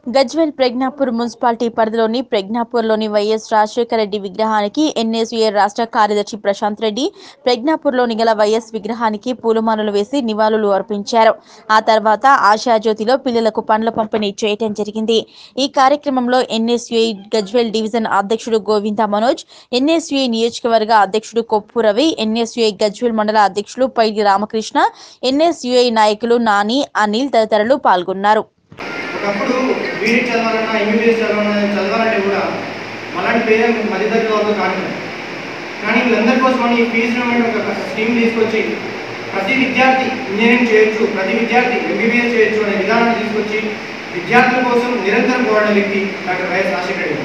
Gajwel Pragnapur municipality పరిధిలోని ప్రజ్ఞాపూర్లోని YS Rajasekhara Reddy విగ్రహానికి NSUA రాష్ట్ర కార్యదర్శి ప్రశాంత్ రెడ్డి ప్రజ్ఞాపూర్లోని గల వైఎస్ విగ్రహానికి పూలమాలలు వేసి నివాళులు అర్పించారు ఆ తర్వాత ఆశాజ్యోతిలో పిల్లలకు పండ్ల పంపిణీ చేయటం జరిగింది ఈ కార్యక్రమంలో ఎన్ఎస్యుఐ గజ్వెల్ డివిజన్ అధ్యక్షుడు గోవింద మనోజ్ ఎన్ఎస్యుఐ నియోజకవర్గ అధ్యక్షుడు కొప్పు రవి ఎన్ఎస్యుఐ గజ్వెల్ మండల అధ్యక్షులు పైడి రామకృష్ణ ఎన్ఎస్యుఐ నాయకులు నాని అనిల్ తదితరులు పాల్గొన్నారు ఒకప్పుడు బీడీ చదవాలన్నా ఎంబీబీఎస్ చదవాలన్నా చదవాలంటే కూడా అలాంటి పేద మధ్యతరగతి వాళ్ళు కాదు కానీ వీళ్ళందరి కోసం ఈ ఫీజు రిమెంట్ ఒక స్కీమ్ తీసుకొచ్చి ప్రతి విద్యార్థి ఇంజనీరింగ్ చేయొచ్చు ప్రతి విద్యార్థి ఎంబీబీఎస్ చేయొచ్చు అనే విధానాన్ని తీసుకొచ్చి విద్యార్థుల కోసం నిరంతరం పోరాడే వ్యక్తి డాక్టర్ వైఎస్ రాజశేఖర రెడ్డి